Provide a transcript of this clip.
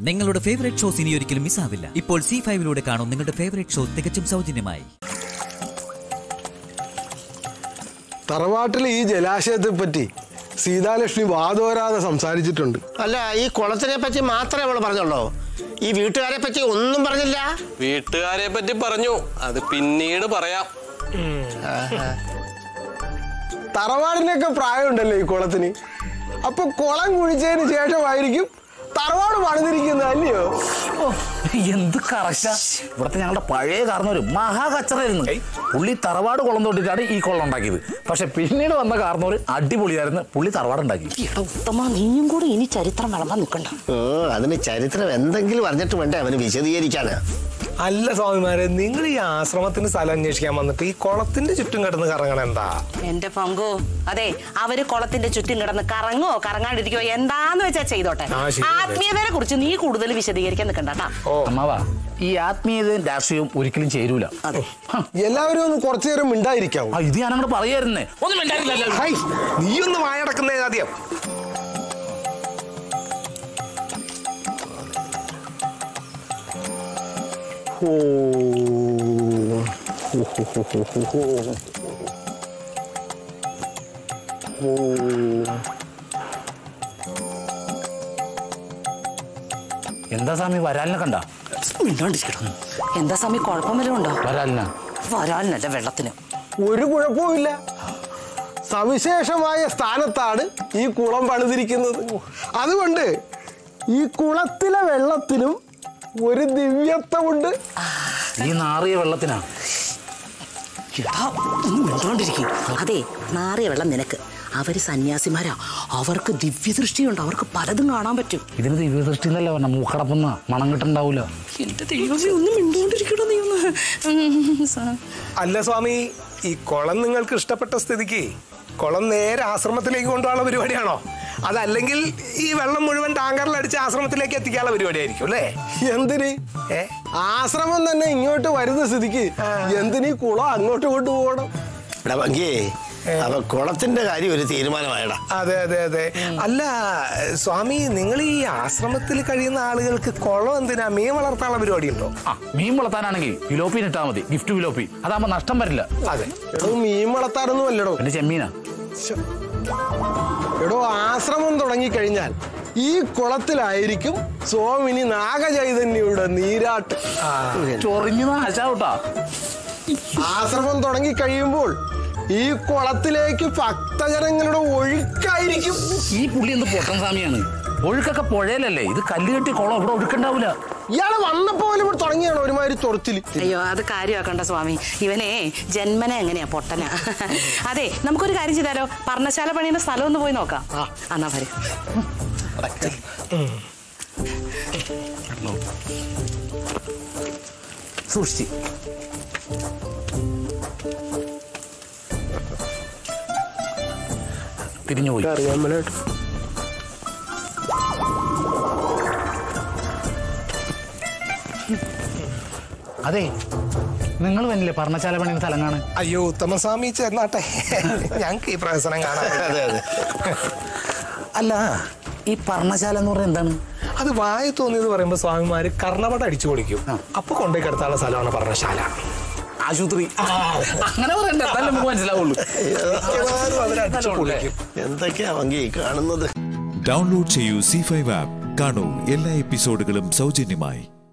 നിങ്ങളുടെ favourite shows ഇനി ഒരിക്കലും മിസ്സാവില്ല ഇപ്പോൾ സി ഫൈവിലൂടെ കാണും നിങ്ങളുടെ ഫേവറേറ്റ് ഷോ തികച്ചും സൗജന്യമായി തറവാട്ടിലെ ഈ ജലാശയത്തെ പറ്റി സീതാലക്ഷ്മി വാദോരാതെ സംസാരിച്ചിട്ടുണ്ട് അല്ല ഈ കുളത്തിനെ പറ്റി മാത്രമേ അവള് പറഞ്ഞുള്ളൂ ഈ വീട്ടുകാരെ പറ്റി ഒന്നും പറഞ്ഞില്ല വീട്ടുകാരെ പറ്റി പറഞ്ഞു അത് പിന്നീട് പറയാം തറവാടിനൊക്കെ പ്രായമുണ്ടല്ലോ ഈ കുളത്തിന് അപ്പൊ കുളം കുഴിച്ചതിന് ശേഷമായിരിക്കും തറവാട് പണിതിരിക്കുന്നത് അല്ലയോ ഓ, എന്ത് കറക്റ്റാ ഇവിടുത്തെ ഞങ്ങളുടെ പഴയ കാർന്നൊരു മഹാകച്ചറായിരുന്നു പുള്ളി തറവാട് കുളം തൊട്ടിട്ടാണ് ഈ കുളം ഉണ്ടാക്കിയത് പക്ഷെ പിന്നീട് വന്ന കാർന്നോര് അടിപൊളിയായിരുന്നു പുള്ളി തറവാട് ഉണ്ടാക്കി എടാ ഉത്തമ നീയും കൂടി ഇനി ചരിത്രം വിളമ്പാൻ നിൽക്കണ്ട ഓ അതിന് ചരിത്രം എന്തെങ്കിലും അറിഞ്ഞിട്ട് വേണ്ടേ അവന് വിശദീകരിക്കാന് അല്ല സ്വാമിമാരെ നിങ്ങൾ ഈ ആശ്രമത്തിന് സ്ഥലം അന്വേഷിക്കാൻ വന്നിട്ട് ഈ കുളത്തിന്റെ ചുറ്റും കിടന്ന് കറങ്ങണ എന്താ എന്റെ പങ്കു അതെ അവര് കുളത്തിന്റെ ചുറ്റും കിടന്ന് കറങ്ങോ കറങ്ങാണ്ടിരിക്കോ എന്താന്ന് വെച്ചാ ചെയ്തോട്ടെ ആ, ശരി. ആത്മീയതയെ കുറിച്ച് നീ കൂടുതൽ വിശദീകരിക്കാൻ നിൽക്കണ്ട കേട്ടാ അമ്മാവാ ഈ ആത്മീയതയും രാഷ്ട്രീയവും ഒരിക്കലും ചേരൂല അതെ എല്ലാവരും ഒന്ന് കുറച്ചു നേരം മിണ്ടായിരിക്കാവും ആ, ഇത് ഞാൻ അങ്ങോട്ട് പറയായിരുന്നേ ഒന്നും മിണ്ടാറില്ല ഹൈ നീ ഒന്ന് വായടക്കുന്നേ ആദ്യം ഓ എന്താ സ്വാമി വരാലിനെ കണ്ട മിണ്ടാണ്ടിരിക്കണം എന്താ സമയം കുഴപ്പം വല്ലതും ഉണ്ടോ വരാലിനാ വരാനല്ല വെള്ളത്തിന് ഒരു കുഴപ്പവുമില്ല സവിശേഷമായ സ്ഥാനത്താണ് ഈ കുളം പണിതിരിക്കുന്നത് അതുകൊണ്ട് ഈ കുളത്തിലെ വെള്ളത്തിനും ഒരു ദിവ്യത്വമുണ്ട് ഈ നാറിയ വെള്ളത്തിനാ എടാ ഒന്ന് മിണ്ടാണ്ടിരിക്കും അതെ നാറിയ വെള്ളം നിനക്ക് അവര് സന്യാസിമാരാ അവർക്ക് ദിവ്യദൃഷ്ടിയുണ്ട് അവർക്ക് പലതും കാണാൻ പറ്റും ഇതിന് ദിവ്യദൃഷ്ടി എന്നല്ല പറഞ്ഞ മൂക്കടപ്പുന്ന മണം കിട്ടുണ്ടാവൂല എന്റെ ദൈവമേ ഒന്ന് മിണ്ടാണ്ടിരിക്കണോ നീ ഒന്ന് ഉം, സ- അല്ല സ്വാമി ഈ കുളം നിങ്ങൾക്ക് ഇഷ്ടപ്പെട്ട സ്ഥിതിക്ക് കുളം നേരെ ആശ്രമത്തിലേക്ക് കൊണ്ടുപോകാനുള്ള പരിപാടിയാണോ അതല്ലെങ്കിൽ ഈ വെള്ളം മുഴുവൻ ടാങ്കറിൽ അടിച്ച് ആശ്രമത്തിലേക്ക് എത്തിക്കാനുള്ള പരിപാടിയായിരിക്കും അല്ലേ എന്തിന് ഏ ആശ്രമം തന്നെ ഇങ്ങോട്ട് വരുന്ന സ്ഥിതിക്ക് എന്തിനീ കുളം അങ്ങോട്ട് കൊണ്ടുപോകണം ഇവിടെ ഭംഗിയേ അപ്പൊ കുളത്തിന്റെ കാര്യം ഒരു തീരുമാനമായടാ അതെ അതെ അതെ അല്ല സ്വാമി നിങ്ങൾ ഈ ആശ്രമത്തിൽ കഴിയുന്ന ആളുകൾക്ക് കുളം എന്തിനാ മീൻ വളർത്താനുള്ള പരിപാടി ഉണ്ടോ ആ മീൻ വളർത്താനാണെങ്കിൽ ഫിലോപ്പിൻ ഇട്ടാൽ മതി ഗിഫ്റ്റ് ഫിലോപ്പി അതാകുമ്പോ നഷ്ടം വരില്ല അതെ എടോ മീൻ വളർത്താനൊന്നും അല്ലടോ പിന്നെ ചെമ്മീനാ എടോ ആശ്രമം തുടങ്ങിക്കഴിഞ്ഞാൽ ഈ കുളത്തിലായിരിക്കും സ്വാമിനി നാഗചൈതന്യയുടെ നീരാട്ട് ചൊറിഞ്ഞു നാശാവട്ടാ ആശ്രമം തുടങ്ങി കഴിയുമ്പോൾ ഈ കുളത്തിലേക്ക് ഭക്തജനങ്ങളുടെ ഒഴുക്കായിരിക്കും ഈ പുള്ളി എന്ത് പൊട്ടൻ സ്വാമിയാണ് ഒഴുക്കൊക്കെ പുഴയിലല്ലേ ഇത് കല്ല് കെട്ടി കുളം ഇവിടെ ഒഴുക്കുണ്ടാവൂല ഇയാള് വന്നപ്പോ പോലും ഇവിടെ തുടങ്ങിയാണ് ഒരുമാതിരി ചൊറച്ചില് അയ്യോ അത് കാര്യമാക്കണ്ട സ്വാമി ഇവനെ ജന്മന എങ്ങനെയാ പൊട്ടനാ അതെ നമുക്കൊരു കാര്യം ചെയ്താലോ പർണശാല പണിയുന്ന സ്ഥലം ഒന്ന് പോയി നോക്കാം എന്നാ വരും സൂക്ഷിച്ച് തിരിഞ്ഞുപോയി അറിയാൻ മേലായിട്ട് അതെ നിങ്ങൾ വന്നില്ലേ പർണശാല പണിയുന്ന സ്ഥലം കാണാൻ അയ്യോ ഉത്തമസ്വാമി ചെന്നാട്ടെ ഞങ്ങൾക്ക് ഈ പ്രഹസനം കാണാൻ അതെ അതെ അല്ല ഈ പർണശാല എന്ന് പറഞ്ഞാൽ എന്താണ് അത് വായ തോന്നിയത് പറയുമ്പോ സ്വാമിമാര് കർണപട അടിച്ചു പൊളിക്കും അപ്പൊ കൊണ്ടുപോയി കിടത്താനുള്ള സ്ഥലമാണ് പറഞ്ഞശാല ആശുപത്രി അങ്ങനെ പറയണ്ട എന്നാലേ നമുക്ക് മനസ്സിലാവുള്ളൂ മിക്കവാറും അവരടിച്ചു പൊളിക്കും എന്തൊക്കെയാ ഭംഗി കാണുന്നത് ഡൗൺലോഡ് ചെയ്യൂ സി ഫൈവ് ആപ്പ് കാണൂ എല്ലാ എപ്പിസോഡുകളും സൗജന്യമായി